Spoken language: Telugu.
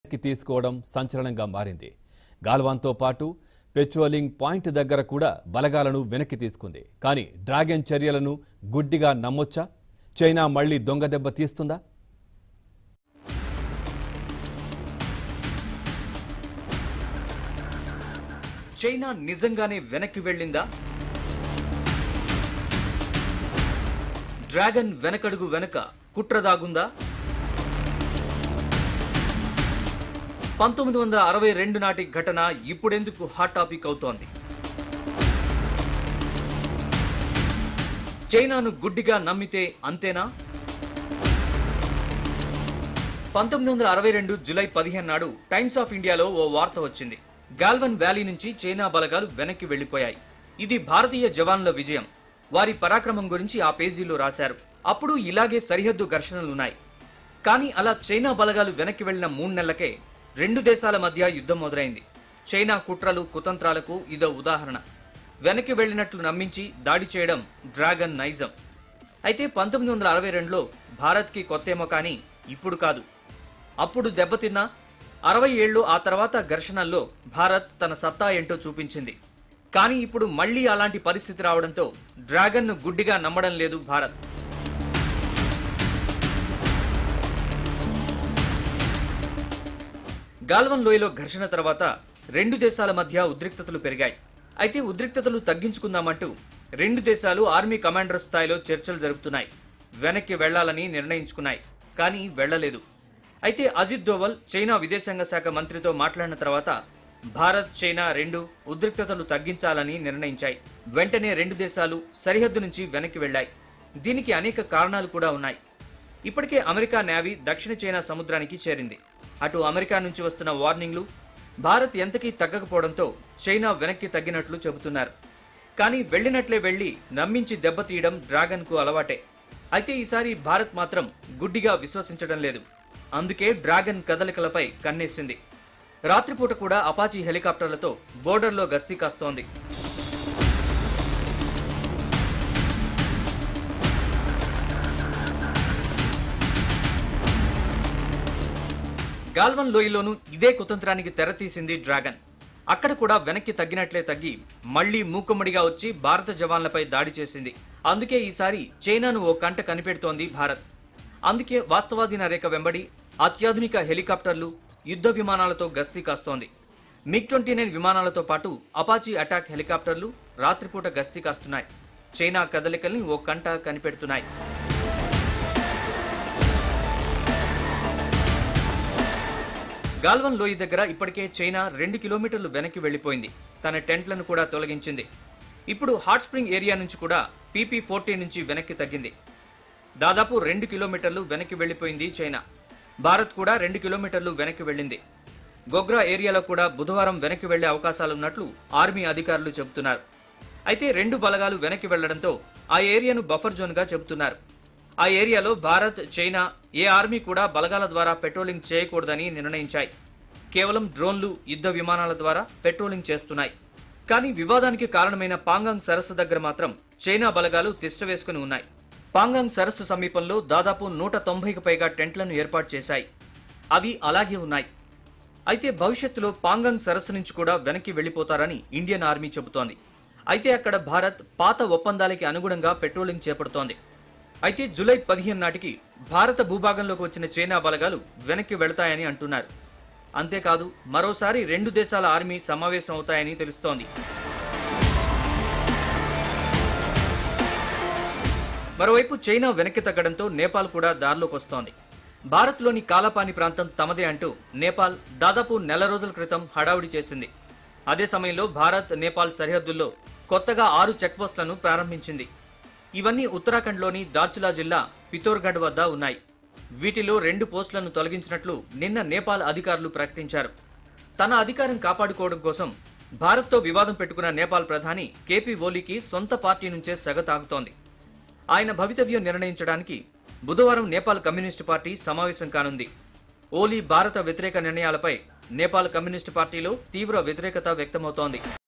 వెనక్కి తీసుకోవడం సంచలనంగా మారింది గాల్వాన్తో పాటు పెట్రోలింగ్ పాయింట్ దగ్గర కూడా బలగాలను వెనక్కి తీసుకుంది కానీ డ్రాగన్ చర్యలను గుడ్డిగా నమ్మొచ్చా చైనా మళ్లీ దొంగ దెబ్బ తీస్తుందా చైనా నిజంగానే వెనక్కి వెళ్ళిందా డ్రాగన్ వెనకడుగు వెనక కుట్ర దాగుందా పంతొమ్మిది వందల అరవై రెండు నాటి ఘటన ఇప్పుడెందుకు హాట్ టాపిక్ అవుతోంది చైనాను గుడ్డిగా నమ్మితే అంతేనా పంతొమ్మిది వందల అరవై రెండు జులై పదిహేను నాడు టైమ్స్ ఆఫ్ ఇండియాలో ఓ వార్త వచ్చింది గాల్వన్ వ్యాలీ నుంచి చైనా బలగాలు వెనక్కి వెళ్లిపోయాయి ఇది భారతీయ జవాన్ల విజయం వారి పరాక్రమం గురించి ఆ పేజీలో రాశారు అప్పుడు ఇలాగే సరిహద్దు ఘర్షణలున్నాయి కానీ అలా చైనా బలగాలు వెనక్కి వెళ్లిన మూడు నెలలకే రెండు దేశాల మధ్య యుద్ధం మొదలైంది చైనా కుట్రలు కుతంత్రాలకు ఇదో ఉదాహరణ వెనక్కి వెళ్లినట్లు నమ్మించి దాడి చేయడం డ్రాగన్ నైజం అయితే పంతొమ్మిది వందల అరవై రెండులో భారత్కి కొత్తేమో కానీ ఇప్పుడు కాదు అప్పుడు దెబ్బతిన్నా అరవై ఏళ్లు ఆ తర్వాత ఘర్షణల్లో భారత్ తన సత్తా ఏంటో చూపించింది కానీ ఇప్పుడు మళ్లీ అలాంటి పరిస్థితి రావడంతో డ్రాగన్ను గుడ్డిగా నమ్మడం లేదు భారత్ గాల్వన్ లోయలో ఘర్షణ తర్వాత రెండు దేశాల మధ్య ఉద్రిక్తతలు పెరిగాయి అయితే ఉద్రిక్తతలు తగ్గించుకుందామంటూ రెండు దేశాలు ఆర్మీ కమాండర్ స్థాయిలో చర్చలు జరుపుతున్నాయి వెనక్కి వెళ్లాలని నిర్ణయించుకున్నాయి కానీ వెళ్లలేదు అయితే అజిత్ దోవల్ చైనా విదేశాంగ శాఖ మంత్రితో మాట్లాడిన తర్వాత భారత్ చైనా రెండు ఉద్రిక్తతలు తగ్గించాలని నిర్ణయించాయి వెంటనే రెండు దేశాలు సరిహద్దు నుంచి వెనక్కి వెళ్లాయి దీనికి అనేక కారణాలు కూడా ఉన్నాయి ఇప్పటికే అమెరికా నేవీ దక్షిణ చైనా సముద్రానికి చేరింది అటు అమెరికా నుంచి వస్తున్న వార్నింగ్లు భారత్ ఎంతకీ తగ్గకపోవడంతో చైనా వెనక్కి తగ్గినట్లు చెబుతున్నారు కానీ వెళ్ళినట్లే వెళ్లి నమ్మించి దెబ్బతీయడం డ్రాగన్ కు అలవాటే అయితే ఈసారి భారత్ మాత్రం గుడ్డిగా విశ్వసించడం లేదు అందుకే డ్రాగన్ కదలికలపై కన్నేసింది రాత్రిపూట కూడా అపాచీ హెలికాప్టర్లతో బోర్డర్లో గస్తీ కాస్తోంది గాల్వన్ లోయలోనూ ఇదే కుతంత్రానికి తెరతీసింది డ్రాగన్ అక్కడ కూడా వెనక్కి తగ్గినట్లే తగ్గి మళ్లీ మూకుమ్మడిగా వచ్చి భారత జవాన్లపై దాడి చేసింది అందుకే ఈసారి చైనాను ఓ కంట కనిపెడుతోంది భారత్ అందుకే వాస్తవాధీన రేఖ వెంబడి అత్యాధునిక హెలికాప్టర్లు యుద్ధ విమానాలతో గస్తీ కాస్తోంది మిగ్ ట్వంటీ నైన్ విమానాలతో పాటు అపాచీ అటాక్ హెలికాప్టర్లు రాత్రిపూట గస్తీ కాస్తున్నాయి చైనా కదలికల్ని ఓ కంట కనిపెడుతున్నాయి గాల్వన్ లోయ దగ్గర ఇప్పటికే చైనా రెండు కిలోమీటర్లు వెనక్కి వెళ్లిపోయింది తన టెంట్లను కూడా తొలగించింది ఇప్పుడు హాట్ స్ప్రింగ్ ఏరియా నుంచి కూడా పీపీ ఫోర్టీ నుంచి వెనక్కి తగ్గింది దాదాపు రెండు కిలోమీటర్లు వెనక్కి వెళ్లిపోయింది చైనా భారత్ కూడా రెండు కిలోమీటర్లు వెనక్కి వెళ్ళింది గోగ్రా ఏరియాలో కూడా బుధవారం వెనక్కి వెళ్లే అవకాశాలున్నట్లు ఆర్మీ అధికారులు చెబుతున్నారు అయితే రెండు బలగాలు వెనక్కి వెళ్లడంతో ఆ ఏరియాను బఫర్ జోన్ గా చెబుతున్నారు ఆ ఏరియాలో భారత్ చైనా ఏ ఆర్మీ కూడా బలగాల ద్వారా పెట్రోలింగ్ చేయకూడదని నిర్ణయించాయి కేవలం డ్రోన్లు యుద్ధ విమానాల ద్వారా పెట్రోలింగ్ చేస్తున్నాయి కానీ వివాదానికి కారణమైన పాంగాంగ్ సరస్సు దగ్గర మాత్రం చైనా బలగాలు తిష్టవేసుకుని ఉన్నాయి పాంగాంగ్ సరస్సు సమీపంలో దాదాపు నూట తొంభైకి పైగా టెంట్లను ఏర్పాటు చేశాయి అవి అలాగే ఉన్నాయి అయితే భవిష్యత్తులో పాంగాంగ్ సరస్సు నుంచి కూడా వెనక్కి వెళ్లిపోతారని ఇండియన్ ఆర్మీ చెబుతోంది అయితే అక్కడ భారత్ పాత ఒప్పందాలకి అనుగుణంగా పెట్రోలింగ్ చేపడుతోంది అయితే జూలై పదిహేను నాటికి భారత భూభాగంలోకి వచ్చిన చైనా బలగాలు వెనక్కి వెళతాయని అంటున్నారు అంతేకాదు మరోసారి రెండు దేశాల ఆర్మీ సమావేశం అవుతాయని తెలుస్తోంది మరోవైపు చైనా వెనక్కి తగ్గడంతో నేపాల్ కూడా దారిలోకి వస్తోంది భారత్లోని కాలపాని ప్రాంతం తమదే అంటూ నేపాల్ దాదాపు నెల రోజుల క్రితం హడావుడి చేసింది అదే సమయంలో భారత్ నేపాల్ సరిహద్దుల్లో కొత్తగా ఆరు చెక్పోస్టులను ప్రారంభించింది ఇవన్నీ ఉత్తరాఖండ్లోని దార్చులా జిల్లా పితోర్గఢ్ వద్ద ఉన్నాయి వీటిలో రెండు పోస్టులను తొలగించినట్లు నిన్న నేపాల్ అధికారులు ప్రకటించారు తన అధికారం కాపాడుకోవడం కోసం భారత్తో వివాదం పెట్టుకున్న నేపాల్ ప్రధాని కేపీ ఓలీకి సొంత పార్టీ నుంచే సెగ తాగుతోంది ఆయన భవితవ్యం నిర్ణయించడానికి బుధవారం నేపాల్ కమ్యూనిస్టు పార్టీ సమావేశం కానుంది ఓలీ భారత వ్యతిరేక నిర్ణయాలపై నేపాల్ కమ్యూనిస్టు పార్టీలో తీవ్ర వ్యతిరేకత వ్యక్తమవుతోంది